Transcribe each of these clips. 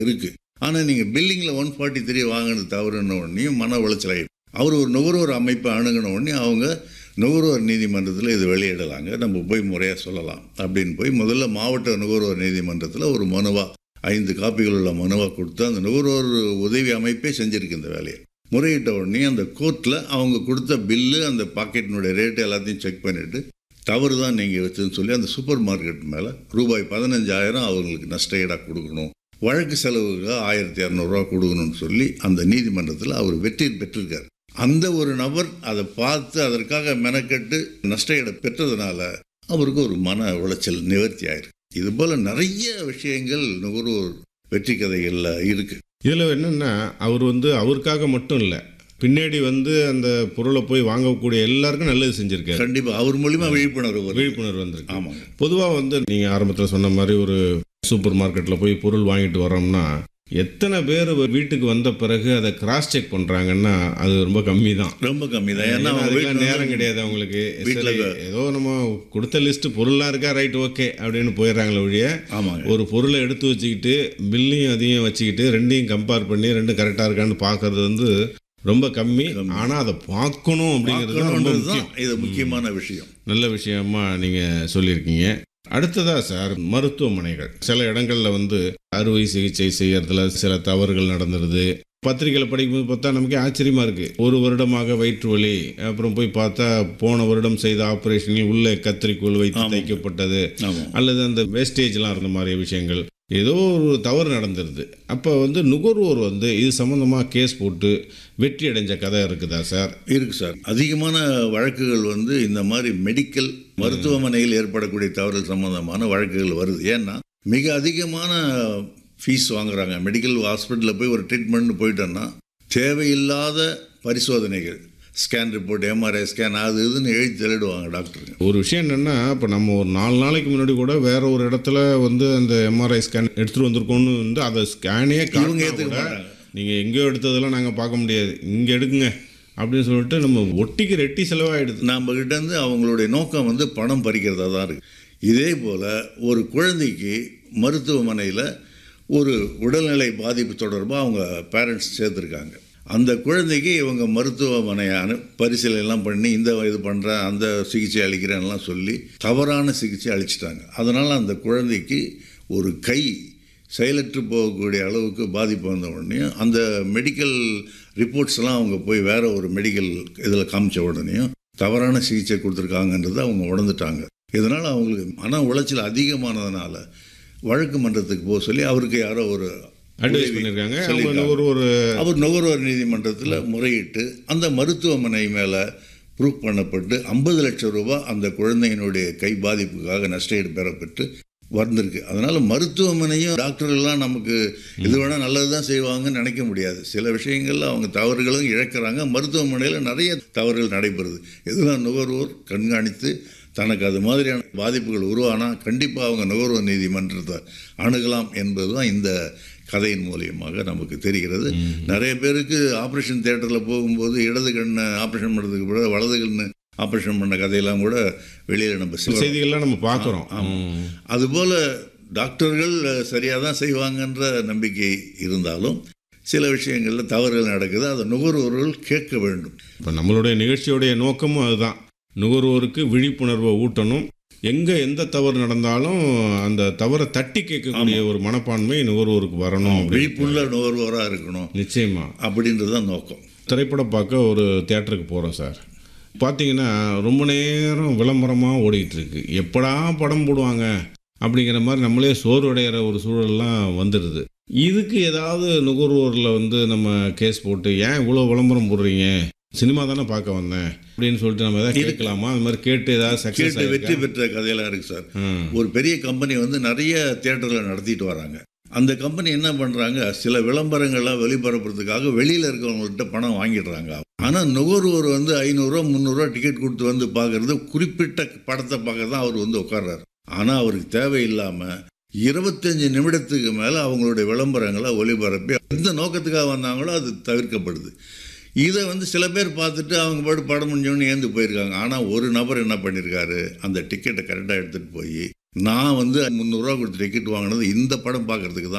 இருக்கு ஆனால் நீங்கள் பில்லிங்கில் ஒன் ஃபார்ட்டி த்ரீ வாங்கினது தவறுன உடனே மன உளைச்சல் ஆகிடும் அவர் ஒரு நுகர்வோர் அமைப்பை அணுகின உடனே அவங்க நுகர்வோர் நீதிமன்றத்தில் இது வெளியிடலாங்க நம்ம போய் முறையாக சொல்லலாம் அப்படின்னு போய் முதல்ல மாவட்ட நுகர்வோர் நீதிமன்றத்தில் ஒரு மனுவா ஐந்து காப்பிகள் உள்ள மனுவா கொடுத்து அந்த நுகர்வோர் உதவி அமைப்பே செஞ்சிருக்கு இந்த வேலையை முறையிட்ட உடனே அந்த கோர்ட்டில் அவங்க கொடுத்த பில்லு அந்த பாக்கெட்டினுடைய ரேட்டு எல்லாத்தையும் செக் பண்ணிவிட்டு தவறு தான் நீங்கள் வச்சதுன்னு சொல்லி அந்த சூப்பர் மார்க்கெட் மேலே ரூபாய் பதினஞ்சாயிரம் அவங்களுக்கு நஷ்ட ஈடாக கொடுக்கணும் வழக்கு செலவுக்கு ஆயிரத்தி இரநூறுவா கொடுக்கணும்னு சொல்லி அந்த நீதிமன்றத்தில் அவர் வெற்றி பெற்றிருக்கார் அந்த ஒரு நபர் அதை பார்த்து அதற்காக மெனக்கெட்டு நஷ்ட ஈடை பெற்றதுனால அவருக்கு ஒரு மன உளைச்சல் நிவர்த்தி ஆயிருக்கு இது போல் நிறைய விஷயங்கள் நுகர்வோர் வெற்றி கதைகளில் இருக்குது இதில் என்னென்னா அவர் வந்து அவருக்காக மட்டும் இல்லை பின்னாடி வந்து அந்த பொருளை போய் வாங்கக்கூடிய எல்லாருக்கும் நல்லது செஞ்சுருக்காரு கண்டிப்பாக அவர் மூலிமா விழிப்புணர்வு வரும் விழிப்புணர்வு வந்திருக்கு ஆமாங்க பொதுவாக வந்து நீங்கள் ஆரம்பத்தில் சொன்ன மாதிரி ஒரு சூப்பர் மார்க்கெட்டில் போய் பொருள் வாங்கிட்டு வரோம்னா எத்தனை பேர் வீட்டுக்கு வந்த பிறகு அதை கிராஸ் செக் பண்ணுறாங்கன்னா அது ரொம்ப கம்மி தான் ரொம்ப கம்மி தான் ஏன்னா ஏன்னா அவங்க அதுக்கெல்லாம் வீட்டுல நேரம் வந்து- கிடையாது அவங்களுக்கு வீட்டுல சரி, ஏதோ நம்ம கொடுத்த லிஸ்ட் பொருள்லாம் இருக்கா ரைட் ஓகே அப்படின்னு போயிடுறாங்களே ஒழிய ஆமாங்க ஒரு பொருளை எடுத்து வச்சுக்கிட்டு பில்லையும் அதையும் வச்சுக்கிட்டு ரெண்டையும் கம்பேர் பண்ணி ரெண்டும் கரெக்டாக இருக்கான்னு பார்க்கறது வந்து ரொம்ப கம்மி ஆனால் அதை பார்க்கணும் அப்படிங்கிறது தான் ரொம்ப பார்க்கணுன்றது முக்கியம் தான் இது முக்கியமான விஷயம் நல்ல விஷயமா நீங்கள் சொல்லியிருக்கீங்க அடுத்ததா சார் மருத்துவமனைகள் சில இடங்கள்ல வந்து அறுவை சிகிச்சை செய்யறதுல சில தவறுகள் நடந்துருது பத்திரிகையில் படிக்கும்போது பார்த்தா நமக்கே ஆச்சரியமா இருக்கு ஒரு வருடமாக வயிற்று வலி அப்புறம் போய் பார்த்தா போன வருடம் செய்த ஆபரேஷனில் உள்ளே கத்திரிக்கோள் வைத்து ஆமாம். தைக்கப்பட்டது ஆமாம் அல்லது அந்த வேஸ்டேஜ்லாம் இருந்த மாதிரி விஷயங்கள் ஏதோ ஒரு தவறு நடந்துருது அப்போ வந்து நுகர்வோர் வந்து இது சம்மந்தமாக கேஸ் போட்டு வெற்றி அடைஞ்ச கதை இருக்குதா சார் இருக்கு சார் அதிகமான வழக்குகள் வந்து இந்த மாதிரி மெடிக்கல் மருத்துவமனையில் ஏற்படக்கூடிய தவறுகள் சம்பந்தமான வழக்குகள் வருது ஏன்னா மிக அதிகமான ஃபீஸ் வாங்குறாங்க மெடிக்கல் ஹாஸ்பிட்டலில் போய் ஒரு ட்ரீட்மெண்ட் போயிட்டோன்னா தேவையில்லாத பரிசோதனைகள் ஸ்கேன் ரிப்போர்ட் எம்ஆர்ஐ ஸ்கேன் அது இதுன்னு எழுதி தள்ளிடுவாங்க டாக்டருங்க ஒரு விஷயம் என்னென்னா இப்போ நம்ம ஒரு நாலு நாளைக்கு முன்னாடி கூட வேற ஒரு இடத்துல வந்து அந்த எம்ஆர்ஐ ஸ்கேன் எடுத்துகிட்டு வந்திருக்கோம்னு வந்து அதை ஸ்கேனே இவங்க ஏற்றுக்க மாட்டாங்க நீங்கள் எங்கேயோ எடுத்ததெல்லாம் நாங்கள் பார்க்க முடியாது இங்கே எடுக்குங்க அப்படின்னு சொல்லிட்டு நம்ம ஒட்டிக்கு ரெட்டி செலவாயிடுது நம்ம கிட்ட இருந்து அவங்களுடைய நோக்கம் வந்து பணம் பறிக்கிறதா தான் இருக்கு இதே போல் ஒரு குழந்தைக்கு மருத்துவமனையில் ஒரு உடல்நிலை பாதிப்பு தொடர்பாக அவங்க பேரண்ட்ஸ் சேர்த்துருக்காங்க அந்த குழந்தைக்கு இவங்க மருத்துவமனை அனு பரிசீலனைலாம் பண்ணி இந்த இது பண்ணுறேன் அந்த சிகிச்சை அளிக்கிறேன்லாம் சொல்லி தவறான சிகிச்சை அளிச்சிட்டாங்க அதனால் அந்த குழந்தைக்கு ஒரு கை செயலற்று போகக்கூடிய அளவுக்கு பாதிப்பு வந்த உடனே அந்த மெடிக்கல் ரிப்போர்ட்ஸ்லாம் அவங்க போய் வேற ஒரு மெடிக்கல் இதில் காமிச்ச உடனேயும் தவறான சிகிச்சை கொடுத்துருக்காங்கன்றதை அவங்க உணர்ந்துட்டாங்க இதனால் அவங்களுக்கு மன உளைச்சல் அதிகமானதுனால வழக்கு மன்றத்துக்கு போக சொல்லி அவருக்கு யாரோ ஒரு அட்வைஸ் உதவி பண்ணியிருக்காங்க அவங்க சொல்லியிருக்காங்க. ஒரு ஒரு அவர் நுகர்வோர் நீதிமன்றத்தில் முறையிட்டு அந்த மருத்துவமனை மேலே ப்ரூஃப் பண்ணப்பட்டு ஐம்பது லட்சம் ரூபாய் அந்த குழந்தையினுடைய கை பாதிப்புக்காக நஷ்டஈடு பெறப்பட்டு வந்திருக்கு அதனால் மருத்துவமனையும் டாக்டர்கள்லாம் நமக்கு இது வேணால் நல்லது தான் செய்வாங்கன்னு நினைக்க முடியாது சில விஷயங்கள்ல அவங்க தவறுகளும் இழக்கிறாங்க மருத்துவமனையில் நிறைய தவறுகள் நடைபெறுது இதெல்லாம் நுகர்வோர் கண்காணித்து தனக்கு அது மாதிரியான பாதிப்புகள் உருவானால் கண்டிப்பாக அவங்க நுகர்வோர் நீதிமன்றத்தை அணுகலாம் என்பது தான் இந்த கதையின் மூலியமாக நமக்கு தெரிகிறது நிறைய பேருக்கு ஆப்ரேஷன் தியேட்டரில் போகும்போது இடது கண்ணை ஆப்ரேஷன் பண்ணுறதுக்கு கூட வலது கண்ணு ஆப்ரேஷன் பண்ண கதையெல்லாம் கூட வெளியில் நம்ம சில செய்திகள்லாம் நம்ம பார்க்குறோம் அதுபோல் டாக்டர்கள் சரியாக தான் செய்வாங்கன்ற நம்பிக்கை இருந்தாலும் சில விஷயங்களில் தவறுகள் நடக்குது அதை நுகர்வோர்கள் கேட்க வேண்டும் இப்போ நம்மளுடைய நிகழ்ச்சியுடைய நோக்கமும் அதுதான் நுகர்வோருக்கு விழிப்புணர்வை ஊட்டணும் எங்கே எந்த தவறு நடந்தாலும் அந்த தவறை தட்டி கேட்கக்கூடிய ஒரு மனப்பான்மை நுகர்வோருக்கு வரணும் அப்படின்னு. விழிப்புள்ள நுகர்வோராக இருக்கணும் நிச்சயமா அப்படின்றது தான் நோக்கம் திரைப்படம் பார்க்க ஒரு தேட்டருக்கு போகிறோம் சார் பார்த்தீங்கன்னா ரொம்ப நேரம் விளம்பரமாக ஓடிட்டு இருக்கு எப்படா படம் போடுவாங்க அப்படிங்கிற மாதிரி நம்மளே சோர்வடைகிற ஒரு சூழல்லாம் வந்துடுது இதுக்கு ஏதாவது நுகர்வோரில் வந்து நம்ம கேஸ் போட்டு ஏன் இவ்வளோ விளம்பரம் போடுறீங்க சினிமா தானே பார்க்க வந்தேன் அப்படின்னு சொல்லிட்டு நம்ம ஏதாவது கேட்கலாமா அது மாதிரி கேட்டு ஏதாவது சக்ஸஸ் கேட்டு வெற்றி பெற்ற கதையெல்லாம் இருக்குது சார் ஒரு பெரிய கம்பெனி வந்து நிறைய தியேட்டரில் நடத்திட்டு வராங்க அந்த கம்பெனி என்ன பண்ணுறாங்க சில விளம்பரங்கள்லாம் வெளிப்பரப்புறதுக்காக வெளியில் இருக்கவங்கள்ட்ட பணம் வாங்கிடுறாங்க ஆனால் நுகர்வோர் வந்து ஐநூறுரூவா முந்நூறுரூவா டிக்கெட் கொடுத்து வந்து பார்க்குறது குறிப்பிட்ட படத்தை பார்க்க தான் அவர் வந்து உட்கார்றாரு ஆனால் அவருக்கு தேவையில்லாமல் இருபத்தஞ்சு நிமிடத்துக்கு மேலே அவங்களுடைய விளம்பரங்களை ஒளிபரப்பி எந்த நோக்கத்துக்காக வந்தாங்களோ அது தவிர்க்கப்படுது இதை வந்து சில பேர் பார்த்துட்டு அவங்க பாட்டு படம் முடிஞ்சோன்னு ஏந்து போயிருக்காங்க ஆனால் ஒரு நபர் என்ன பண்ணியிருக்காரு அந்த டிக்கெட்டை கரெக்டாக எடுத்துகிட்டு போய் நான் வந்து முந்நூறுரூவா கொடுத்து டிக்கெட் வாங்கினது இந்த படம் பார்க்கறதுக்கு தான்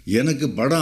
எனக்கு படம்